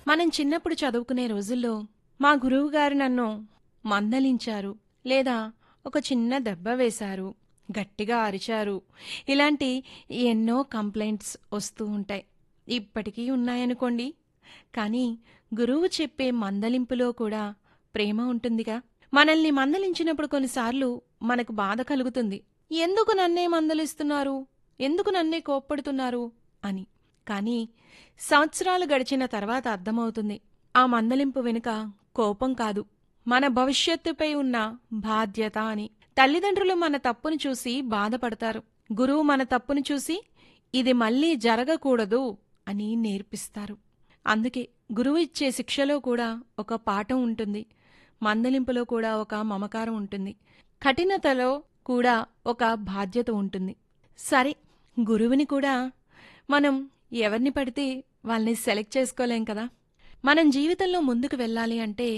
మనం చిన్నప్పుడు చదువుకునే రోజుల్లో మా గురువుగారు నన్ను మందలించారు లేదా ఒక చిన్న దెబ్బ వేశారు గట్టిగా అరిచారు ఇలాంటి ఎన్నో కంప్లైంట్స్ వస్తూ ఉంటాయి ఇప్పటికీ ఉన్నాయనుకోండి కానీ గురువు చెప్పే మందలింపులో కూడా ప్రేమ ఉంటుందిగా మనల్ని మందలించినప్పుడు కొన్నిసార్లు మనకు బాధ కలుగుతుంది ఎందుకు నన్నే మందలిస్తున్నారు ఎందుకు నన్నే కోప్పడుతున్నారు అని కానీ సంవత్సరాలు గడిచిన తర్వాత అర్థమవుతుంది ఆ మందలింపు వెనుక కోపం కాదు మన భవిష్యత్తుపై ఉన్న బాధ్యత అని తల్లిదండ్రులు మన తప్పును చూసి బాధపడతారు గురువు మన తప్పును చూసి ఇది మళ్ళీ జరగకూడదు అని నేర్పిస్తారు అందుకే గురువు ఇచ్చే శిక్షలో కూడా ఒక పాఠం ఉంటుంది మందలింపులో కూడా ఒక మమకారం ఉంటుంది కఠినతలో కూడా ఒక బాధ్యత ఉంటుంది సరే గురువుని కూడా మనం ఎవరిని పడితే వాళ్ళని సెలెక్ట్ చేసుకోలేం కదా మనం జీవితంలో ముందుకు వెళ్ళాలి అంటే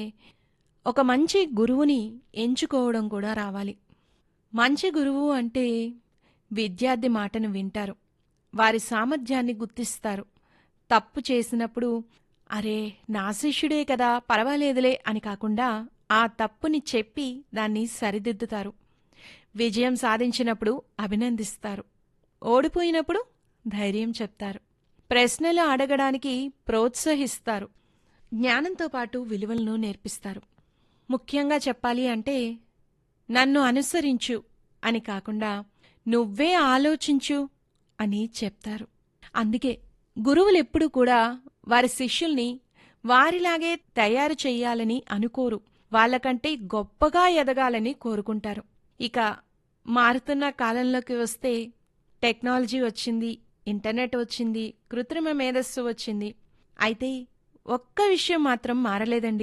ఒక మంచి గురువుని ఎంచుకోవడం కూడా రావాలి మంచి గురువు అంటే విద్యార్థి మాటను వింటారు వారి సామర్థ్యాన్ని గుర్తిస్తారు తప్పు చేసినప్పుడు అరే నా శిష్యుడే కదా పర్వాలేదులే అని కాకుండా ఆ తప్పుని చెప్పి దాన్ని సరిదిద్దుతారు విజయం సాధించినప్పుడు అభినందిస్తారు ఓడిపోయినప్పుడు ధైర్యం చెప్తారు ప్రశ్నలు అడగడానికి ప్రోత్సహిస్తారు జ్ఞానంతో పాటు విలువలను నేర్పిస్తారు ముఖ్యంగా చెప్పాలి అంటే నన్ను అనుసరించు అని కాకుండా నువ్వే ఆలోచించు అని చెప్తారు అందుకే గురువులెప్పుడూ కూడా వారి శిష్యుల్ని వారిలాగే తయారు చెయ్యాలని అనుకోరు వాళ్ళకంటే గొప్పగా ఎదగాలని కోరుకుంటారు ఇక మారుతున్న కాలంలోకి వస్తే టెక్నాలజీ వచ్చింది ఇంటర్నెట్ వచ్చింది కృత్రిమ మేధస్సు వచ్చింది అయితే ఒక్క విషయం మాత్రం మారలేదండి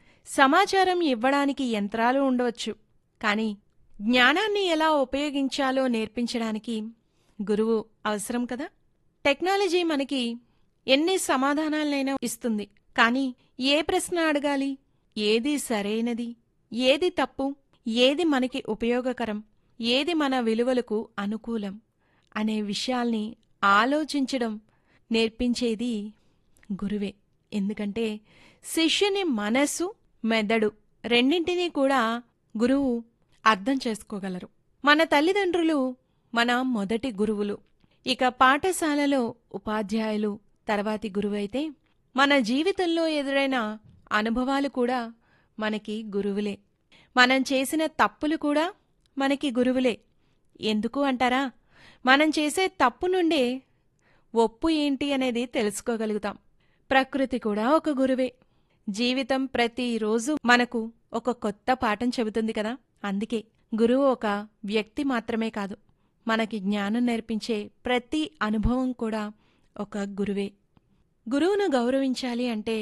సమాచారం ఇవ్వడానికి యంత్రాలు ఉండవచ్చు కానీ జ్ఞానాన్ని ఎలా ఉపయోగించాలో నేర్పించడానికి గురువు అవసరం కదా టెక్నాలజీ మనకి ఎన్ని సమాధానాలనైనా ఇస్తుంది కానీ ఏ ప్రశ్న అడగాలి ఏది సరైనది ఏది తప్పు ఏది మనకి ఉపయోగకరం ఏది మన విలువలకు అనుకూలం అనే విషయాల్ని ఆలోచించడం నేర్పించేది గురువే ఎందుకంటే శిష్యుని మనసు మెదడు రెండింటినీ కూడా గురువు అర్థం చేసుకోగలరు మన తల్లిదండ్రులు మన మొదటి గురువులు ఇక పాఠశాలలో ఉపాధ్యాయులు తర్వాతి గురువైతే మన జీవితంలో ఎదురైన అనుభవాలు కూడా మనకి గురువులే మనం చేసిన తప్పులు కూడా మనకి గురువులే ఎందుకు అంటారా మనం చేసే తప్పు నుండే ఒప్పు ఏంటి అనేది తెలుసుకోగలుగుతాం ప్రకృతి కూడా ఒక గురువే జీవితం ప్రతిరోజు మనకు ఒక కొత్త పాఠం చెబుతుంది కదా అందుకే గురువు ఒక వ్యక్తి మాత్రమే కాదు మనకి జ్ఞానం నేర్పించే ప్రతి అనుభవం కూడా ఒక గురువే గురువును గౌరవించాలి అంటే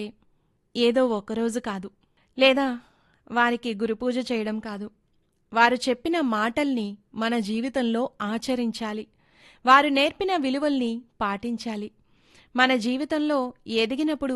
ఏదో ఒకరోజు కాదు లేదా వారికి గురుపూజ చేయడం కాదు వారు చెప్పిన మాటల్ని మన జీవితంలో ఆచరించాలి వారు నేర్పిన విలువల్ని పాటించాలి మన జీవితంలో ఎదిగినప్పుడు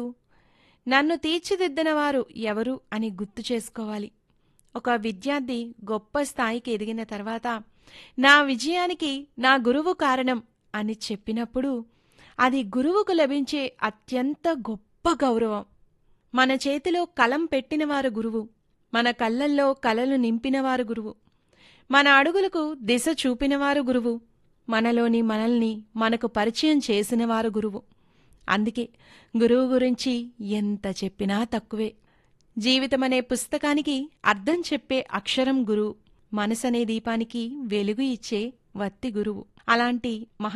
నన్ను తీర్చిదిద్దిన వారు ఎవరు అని గుర్తు చేసుకోవాలి ఒక విద్యార్థి గొప్ప స్థాయికి ఎదిగిన తర్వాత నా విజయానికి నా గురువు కారణం అని చెప్పినప్పుడు అది గురువుకు లభించే అత్యంత గొప్ప గౌరవం మన చేతిలో కలం పెట్టినవారు గురువు మన కళ్ళల్లో కలలు నింపినవారు గురువు మన అడుగులకు దిశ చూపినవారు గురువు మనలోని మనల్ని మనకు పరిచయం చేసినవారు గురువు అందుకే గురువు గురించి ఎంత చెప్పినా తక్కువే జీవితమనే పుస్తకానికి అర్థం చెప్పే అక్షరం గురువు మనసనే దీపానికి వెలుగు ఇచ్చే వత్తి గురువు అలాంటి మహా